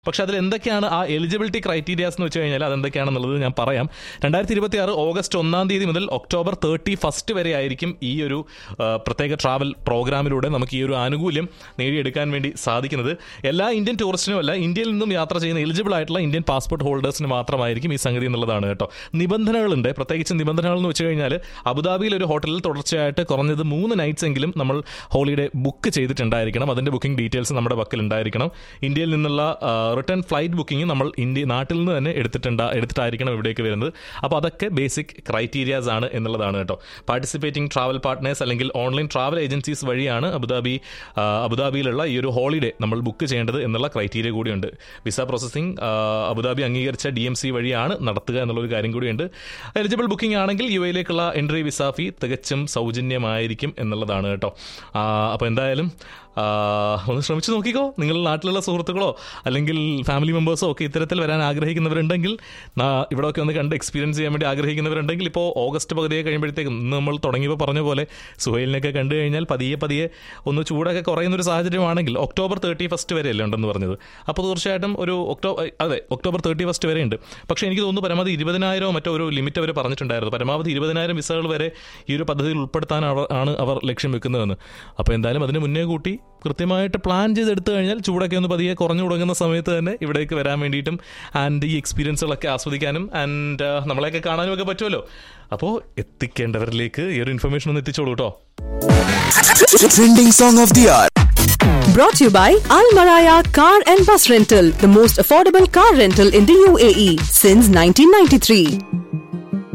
പക്ഷെ അതിൽ എന്തൊക്കെയാണ് ആ എലിജിബിലിറ്റി ക്രൈറ്റീരിയാസ് എന്ന് വെച്ച് കഴിഞ്ഞാൽ അതെന്തൊക്കെയാണെന്നുള്ളത് ഞാൻ പറയാം രണ്ടായിരത്തി ഇരുപത്തി ആറ് ഓഗസ്റ്റ് ഒന്നാം തീയതി മുതൽ ഒക്ടോബർ തേർട്ടി ഫസ്റ്റ് വരെ ആയിരിക്കും ഈ ഒരു ആ, പ്രത്യേക ട്രാവൽ പ്രോഗ്രാമിലൂടെ നമുക്ക് ഈ ഒരു ആനുകൂല്യം നേടിയെടുക്കാൻ വേണ്ടി സാധിക്കുന്നത് എല്ലാ ഇന്ത്യൻ ടൂറിസ്റ്റിനും അല്ല ഇന്ത്യയിൽ നിന്നും യാത്ര ചെയ്യുന്ന എലിജിബിൾ ആയിട്ടുള്ള ഇന്ത്യൻ പാസ്പോർട്ട് ഹോൾഡേഴ്സിന് മാത്രമായിരിക്കും ഈ സംഗതി എന്നുള്ളതാണ് കേട്ടോ നിബന്ധനകളുണ്ട് പ്രത്യേകിച്ച് നിബന്ധനകൾ എന്ന് വെച്ച് കഴിഞ്ഞാൽ അബുദാബിയിൽ ഒരു ഹോട്ടലിൽ തുടർച്ചയായിട്ട് കുറഞ്ഞത് മൂന്ന് നൈറ്റ്സ് എങ്കിലും നമ്മൾ ഹോളിഡേ ബുക്ക് ചെയ്തിട്ടുണ്ടായിരിക്കണം അതിന്റെ ബുക്കിംഗ് ഡീറ്റെയിൽസ് നമ്മുടെ പക്കൽ ഉണ്ടായിരിക്കണം ഇന്ത്യയിൽ നിന്നുള്ള റിട്ടേൺ ഫ്ലൈറ്റ് ബുക്കിംഗ് നമ്മൾ ഇന്ത്യ നാട്ടിൽ നിന്ന് തന്നെ എടുത്തിട്ടുണ്ട് എടുത്തിട്ടായിരിക്കണം ഇവിടേക്ക് വരുന്നത് അപ്പോൾ അതൊക്കെ ബേസിക് ക്രൈറ്റീരിയാസ് ആണ് എന്നുള്ളതാണ് കേട്ടോ പാർട്ടിസിപ്പേറ്റിംഗ് ട്രാവൽ പാർട്ട്നേഴ്സ് അല്ലെങ്കിൽ ഓൺലൈൻ ട്രാവൽ ഏജൻസീസ് വഴിയാണ് അബുദാബി ആ, അബുദാബിയിലുള്ള ഈ ഒരു ഹോളിഡേ നമ്മൾ ബുക്ക് ചെയ്യേണ്ടത് എന്നുള്ള ക്രൈറ്റീരിയ കൂടിയുണ്ട് വിസ പ്രോസസ്സിംഗ് അബുദാബി അംഗീകരിച്ച ഡി എം സി വഴിയാണ് നടത്തുക എന്നുള്ളൊരു കാര്യം കൂടിയുണ്ട് എലിജിബിൾ ബുക്കിംഗ് ആണെങ്കിൽ യു എയിലേക്കുള്ള എൻട്രി വിസ ഫീ തികച്ചും സൗജന്യമായിരിക്കും എന്നുള്ളതാണ് കേട്ടോ അപ്പോൾ എന്തായാലും ആ, ഒന്ന് ശ്രമിച്ചു നോക്കിക്കോ നിങ്ങൾ നാട്ടിലുള്ള സുഹൃത്തുക്കളോ അല്ലെങ്കിൽ ഫാമിലി മെമ്പേഴ്സോ ഒക്കെ ഇത്തരത്തിൽ വരാൻ ആഗ്രഹിക്കുന്നവരുണ്ടെങ്കിൽ നാ- ഇവിടെയൊക്കെ ഒന്ന് കണ്ട് എക്സ്പീരിയൻസ് ചെയ്യാൻ വേണ്ടി ആഗ്രഹിക്കുന്നവരുണ്ടെങ്കിൽ ഇപ്പോൾ ഓഗസ്റ്റ് പകുതിയെ കഴിയുമ്പോഴത്തേക്കും ഇന്ന് നമ്മൾ തുടങ്ങിയപ്പോൾ പറഞ്ഞ പോലെ സുഹൈലിനൊക്കെ കണ്ടു കഴിഞ്ഞാൽ പതിയെ പതിയെ ഒന്ന് ചൂടൊക്കെ കുറയുന്ന ഒരു സാഹചര്യമാണെങ്കിൽ ഒക്ടോബർ തേർട്ടി ഫസ്റ്റ് വരെ അല്ലേ ഉണ്ടെന്ന് പറഞ്ഞത് അപ്പോൾ തീർച്ചയായിട്ടും ഒരു ഒക്ടോബർ അതെ ഒക്ടോബർ തേർട്ടി ഫസ്റ്റ് വരെ ഉണ്ട് പക്ഷേ എനിക്ക് തോന്നുന്നു പരമാവധി ഇരുപതിനായിരമോ മറ്റോ ഒരു ലിമിറ്റ് അവർ പറഞ്ഞിട്ടുണ്ടായിരുന്നു പരമാവധി ഇരുപതിനായിരം വിസകൾ വരെ ഈ ഒരു പദ്ധതിയിൽ ഉൾപ്പെടുത്താൻ അവർ ആണ് അവർ ലക്ഷ്യം വെക്കുന്നതെന്ന് അപ്പോൾ എന്തായാലും അതിന് മുന്നേ കൂട്ടി കൃത്യമായിട്ട് പ്ലാൻ ചെയ്തെടുത്തു കഴിഞ്ഞാൽ ചൂടൊക്കെ ഒന്ന് പതിയെ കുറഞ്ഞു തുടങ്ങുന്ന സമയത്ത് തന്നെ ഇവിടേക്ക് വരാൻ വേണ്ടിയിട്ടും ആൻഡ് ഈ എക്സ്പീരിയൻസുകളൊക്കെ ആസ്വദിക്കാനും ആൻഡ് നമ്മളെയൊക്കെ കാണാനും ഒക്കെ പറ്റുമല്ലോ അപ്പോൾ എത്തിക്കേണ്ടവരിലേക്ക് ഈ ഒരു ഇൻഫർമേഷൻ ഒന്ന് എത്തിച്ചോളൂ കേട്ടോ Trending song of the hour. Brought to you by Al Maraya Car and Bus Rental, the most affordable car rental in the UAE since 1993.